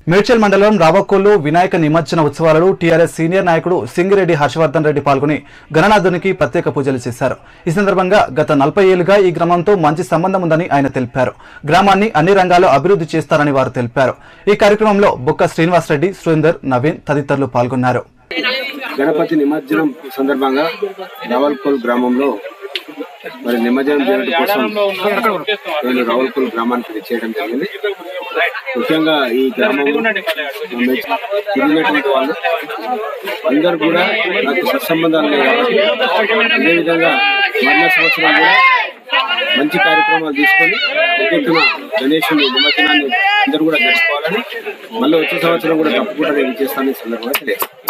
మేడ్చల్ మండలం రావకోలు వినాయక నిమజ్జన ఉత్సవాలలో టీఆర్ఎస్ సీనియర్ నాయకుడు సింగిరెడ్డి హర్షవర్ధన్ రెడ్డి పాల్గొని గణనాథునికి ప్రత్యేక పూజలు చేశారు ఈ సందర్భంగా గత నలభై ఏళ్లుగా ఈ గ్రామంతో మంచి సంబంధం ఉందని ఆయన తెలిపారు గ్రామాన్ని అన్ని రంగాల్లో అభివృద్ధి చేస్తారని వారు తెలిపారు ఈ కార్యక్రమంలో బొక్క శ్రీనివాసరెడ్డి సురేందర్ నవీన్ తదితరులు పాల్గొన్నారు గణపతి నిమజ్జనం సందర్భంగా రావల్కోల్ గ్రామంలో మరి నిమజ్జనం చేయడం కోసం నేను రావల్కోల్ గ్రామానికి చేయడం జరిగింది ముఖ్యంగా ఈ గ్రామంలో తిరిగినటువంటి వాళ్ళు అందరూ కూడా నాకు సత్సంబంధాలు ఉన్నాయి కాబట్టి అదేవిధంగా మరణ సంవత్సరం కూడా మంచి కార్యక్రమాలు తీసుకొని ఎదుగుతున్న గణేషుని నిమజ్జనాన్ని అందరూ కూడా జరుపుకోవాలని మళ్ళీ వచ్చే సంవత్సరం కూడా తప్పకుండా నేను చేస్తానని సందర్భంగా తెలియజేస్తాను